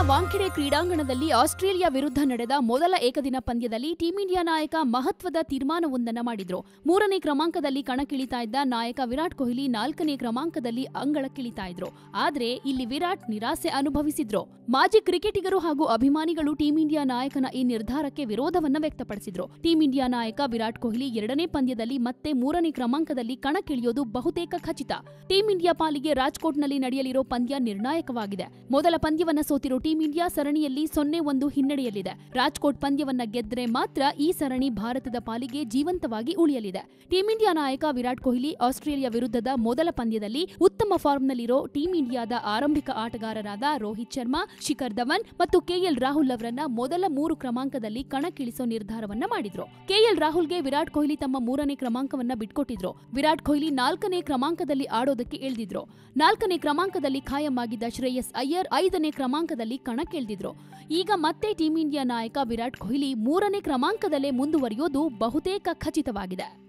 ವಾಂಖೆಡೆ ಕ್ರೀಡಾಂಗಣದಲ್ಲಿ ಆಸ್ಟ್ರೇಲಿಯಾ ವಿರುದ್ಧ ನಡೆದ ಮೊದಲ ಏಕದಿನ ಪಂದ್ಯದಲ್ಲಿ ಟೀಂ ಇಂಡಿಯಾ ನಾಯಕ ಮಹತ್ವದ ತೀರ್ಮಾನವೊಂದನ್ನ ಮಾಡಿದ್ರು ಮೂರನೇ ಕ್ರಮಾಂಕದಲ್ಲಿ ಕಣಕ್ಕಿಳಿತಾ ಇದ್ದ ನಾಯಕ ವಿರಾಟ್ ಕೊಹ್ಲಿ ನಾಲ್ಕನೇ ಕ್ರಮಾಂಕದಲ್ಲಿ ಅಂಗಳಕ್ಕಿಳಿತಾ ಇದ್ರು ಆದ್ರೆ ಇಲ್ಲಿ ವಿರಾಟ್ ನಿರಾಸೆ ಅನುಭವಿಸಿದ್ರು ಮಾಜಿ ಕ್ರಿಕೆಟಿಗರು ಹಾಗೂ ಅಭಿಮಾನಿಗಳು ಟೀಂ ಇಂಡಿಯಾ ನಾಯಕನ ಈ ನಿರ್ಧಾರಕ್ಕೆ ವಿರೋಧವನ್ನ ವ್ಯಕ್ತಪಡಿಸಿದ್ರು ಟೀಂ ಇಂಡಿಯಾ ನಾಯಕ ವಿರಾಟ್ ಕೊಹ್ಲಿ ಎರಡನೇ ಪಂದ್ಯದಲ್ಲಿ ಮತ್ತೆ ಮೂರನೇ ಕ್ರಮಾಂಕದಲ್ಲಿ ಕಣಕ್ಕಿಳಿಯೋದು ಬಹುತೇಕ ಖಚಿತ ಟೀಂ ಇಂಡಿಯಾ ಪಾಲಿಗೆ ರಾಜ್ಕೋಟ್ನಲ್ಲಿ ನಡೆಯಲಿರೋ ಪಂದ್ಯ ನಿರ್ಣಾಯಕವಾಗಿದೆ ಮೊದಲ ಪಂದ್ಯವನ್ನ ಸೋತಿರೋ ಟೀಂ ಇಂಡಿಯಾ ಸರಣಿಯಲ್ಲಿ ಸೊನ್ನೆ ಒಂದು ಹಿನ್ನಡೆಯಲ್ಲಿದೆ ರಾಜ್ಕೋಟ್ ಪಂದ್ಯವನ್ನ ಗೆದ್ರೆ ಮಾತ್ರ ಈ ಸರಣಿ ಭಾರತದ ಪಾಲಿಗೆ ಜೀವಂತವಾಗಿ ಉಳಿಯಲಿದೆ ಟೀಂ ಇಂಡಿಯಾ ನಾಯಕ ವಿರಾಟ್ ಕೊಹ್ಲಿ ಆಸ್ಟ್ರೇಲಿಯಾ ವಿರುದ್ಧದ ಮೊದಲ ಪಂದ್ಯದಲ್ಲಿ ಉತ್ತಮ ಫಾರ್ಮ್ನಲ್ಲಿರೋ ಟೀಂ ಇಂಡಿಯಾದ ಆರಂಭಿಕ ಆಟಗಾರರಾದ ರೋಹಿತ್ ಶರ್ಮಾ ಶಿಖರ್ ಧವನ್ ಮತ್ತು ಕೆಎಲ್ ರಾಹುಲ್ ಅವರನ್ನ ಮೊದಲ ಮೂರು ಕ್ರಮಾಂಕದಲ್ಲಿ ಕಣಕ್ಕಿಳಿಸೋ ನಿರ್ಧಾರವನ್ನ ಮಾಡಿದ್ರು ಕೆಎಲ್ ರಾಹುಲ್ಗೆ ವಿರಾಟ್ ಕೊಹ್ಲಿ ತಮ್ಮ ಮೂರನೇ ಕ್ರಮಾಂಕವನ್ನ ಬಿಟ್ಕೊಟ್ಟಿದ್ರು ವಿರಾಟ್ ಕೊಹ್ಲಿ ನಾಲ್ಕನೇ ಕ್ರಮಾಂಕದಲ್ಲಿ ಆಡೋದಕ್ಕೆ ಇಳಿದಿದ್ರು ನಾಲ್ಕನೇ ಕ್ರಮಾಂಕದಲ್ಲಿ ಖಾಯಂ ಆಗಿದ್ದ ಶ್ರೇಯಸ್ ಅಯ್ಯರ್ ಐದನೇ ಕ್ರಮಾಂಕದಲ್ಲಿ ಕಣಕ್ಕಿಳಿದಿದ್ರು ಈಗ ಮತ್ತೆ ಟೀಂ ಇಂಡಿಯಾ ನಾಯಕ ವಿರಾಟ್ ಕೊಹ್ಲಿ ಮೂರನೇ ಕ್ರಮಾಂಕದಲ್ಲೇ ಮುಂದುವರಿಯೋದು ಬಹುತೇಕ ಖಚಿತವಾಗಿದೆ